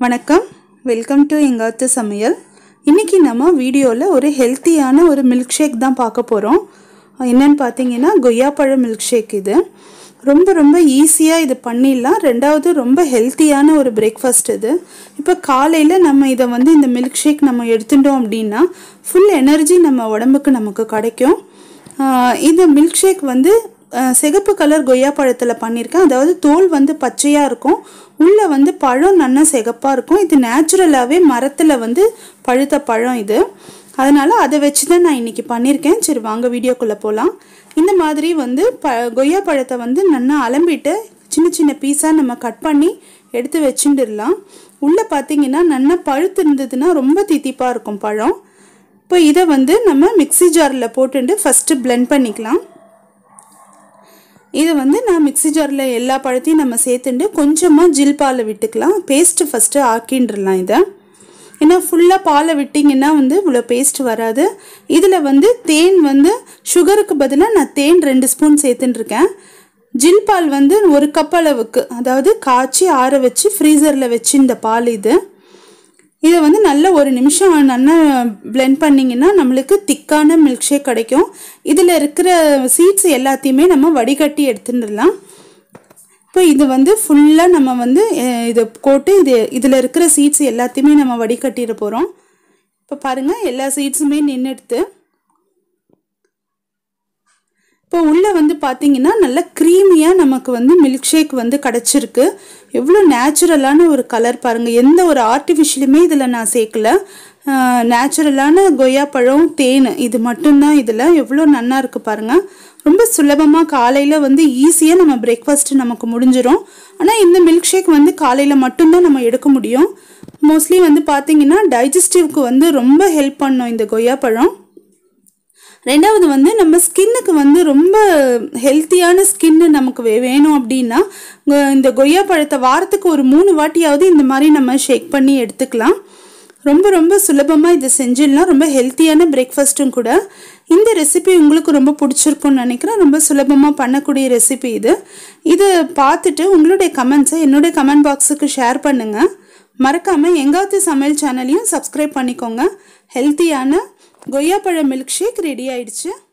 வணக்கம் welcome to எங்காத்து சமையல் இன்றைக்கி நம்ம வீடியோவில் ஒரு ஹெல்த்தியான ஒரு மில்க் ஷேக் தான் பார்க்க போகிறோம் என்னன்னு பார்த்தீங்கன்னா கொய்யாப்பழம் மில்க் ஷேக் இது ரொம்ப ரொம்ப ஈஸியாக இது பண்ணிடலாம் ரெண்டாவது ரொம்ப ஹெல்த்தியான ஒரு பிரேக்ஃபாஸ்ட் இது இப்போ காலையில் நம்ம இதை வந்து இந்த மில்க் ஷேக் நம்ம எடுத்துட்டோம் அப்படின்னா ஃபுல் எனர்ஜி நம்ம உடம்புக்கு நமக்கு கிடைக்கும் ஆஹ் இந்த மில்க் ஷேக் வந்து ஆஹ் சிகப்பு கலர் கொய்யா பழத்தில் பண்ணியிருக்கேன் அதாவது தோல் வந்து பச்சையாக இருக்கும் உள்ளே வந்து பழம் நல்லா சிகப்பாக இருக்கும் இது நேச்சுரலாகவே மரத்தில் வந்து பழுத்த பழம் இது அதனால் அதை வச்சு தான் நான் இன்றைக்கி பண்ணியிருக்கேன் சரி வாங்க வீடியோக்குள்ளே போகலாம் இந்த மாதிரி வந்து ப கொய்யா பழத்தை வந்து நல்லா அலம்பிட்டு சின்ன சின்ன பீஸாக நம்ம கட் பண்ணி எடுத்து வச்சுட்டுடலாம் உள்ளே பார்த்தீங்கன்னா நல்லா பழுத்து இருந்ததுன்னா ரொம்ப தித்திப்பாக இருக்கும் பழம் இப்போ இதை வந்து நம்ம மிக்ஸி ஜாரில் போட்டுட்டு ஃபஸ்ட்டு blend பண்ணிக்கலாம் இது வந்து நான் மிக்ஸி ஜாரில் எல்லா பழத்தையும் நம்ம சேர்த்துட்டு கொஞ்சமாக ஜில் பாலை விட்டுக்கலாம் பேஸ்ட்டு ஃபஸ்ட்டு ஆக்கின்றலாம் இதை ஏன்னா ஃபுல்லாக பாலை விட்டிங்கன்னா வந்து இவ்வளோ பேஸ்ட் வராது இதில் வந்து தேன் வந்து சுகருக்கு பதிலாக நான் தேன் ரெண்டு ஸ்பூன் சேர்த்துட்டுருக்கேன் ஜில் பால் வந்து ஒரு கப் அளவுக்கு அதாவது காய்ச்சி ஆற வச்சு ஃப்ரீசரில் வச்சு இந்த பால் இது இதை வந்து நல்ல ஒரு நிமிஷம் நல்லா blend பண்ணிங்கன்னா நம்மளுக்கு திக்கான மில்க் ஷேக் கிடைக்கும் இதில் இருக்கிற சீட்ஸ் எல்லாத்தையுமே நம்ம வடிகட்டி எடுத்துடலாம் இப்போ இது வந்து ஃபுல்லாக நம்ம வந்து அஹ், இதை போட்டு இது இதில் இருக்கிற சீட்ஸ் எல்லாத்தையுமே நம்ம வடிகட்டிட போகிறோம் இப்போ பாருங்கள் எல்லா சீட்ஸுமே நின்றுடுத்து இப்போ உள்ளே வந்து பார்த்தீங்கன்னா நல்ல க்ரீமியாக நமக்கு வந்து மில்க் ஷேக் வந்து கிடச்சிருக்கு எவ்வளோ நேச்சுரலான ஒரு கலர் பாருங்கள் எந்த ஒரு ஆர்டிஃபிஷியலுமே இதில் நான் சேர்க்கல நேச்சுரலான கொய்யாப்பழம் தேன் இது மட்டும்தான் இதில் எவ்வளோ நல்லா இருக்குது பாருங்கள் ரொம்ப சுலபமாக காலையில் வந்து ஈஸியாக நம்ம பிரேக்ஃபாஸ்ட் நமக்கு முடிஞ்சிடும் ஆனால் இந்த மில்க் ஷேக் வந்து காலையில் மட்டும்தான் நம்ம எடுக்க முடியும் மோஸ்ட்லி வந்து பார்த்தீங்கன்னா டைஜஸ்டிவ்க்கு வந்து ரொம்ப ஹெல்ப் பண்ணும் இந்த கொய்யாப்பழம் ரெண்டாவது வந்து நம்ம ஸ்கின்னுக்கு வந்து ரொம்ப ஹெல்த்தியான ஸ்கின்னு நமக்கு வே- வேணும் அப்படின்னா கொ- இந்த கொய்யா பழத்தை வாரத்துக்கு ஒரு மூணு வாட்டியாவது இந்த மாதிரி நம்ம ஷேக் பண்ணி எடுத்துக்கலாம் ரொம்ப ரொம்ப சுலபமாக இதை செஞ்சிடலாம் ரொம்ப ஹெல்த்தியான பிரேக்ஃபாஸ்ட்டும் கூட இந்த ரெசிபி உங்களுக்கு ரொம்ப பிடிச்சிருக்கும்னு நினைக்கிறேன் ரொம்ப சுலபமாக பண்ணக்கூடிய ரெசிபி இது இது பார்த்துட்டு உங்களுடைய கமெண்ட்ஸை என்னுடைய கமெண்ட் பாக்ஸுக்கு ஷேர் பண்ணுங்கள் மறக்காமல் எங்காவது சமையல் சேனலையும் சப்ஸ்கிரைப் பண்ணிக்கோங்க ஹெல்த்தியான கொய்யாப்பழ மில்க் ஷேக் ரெடி ஆயிடுச்சு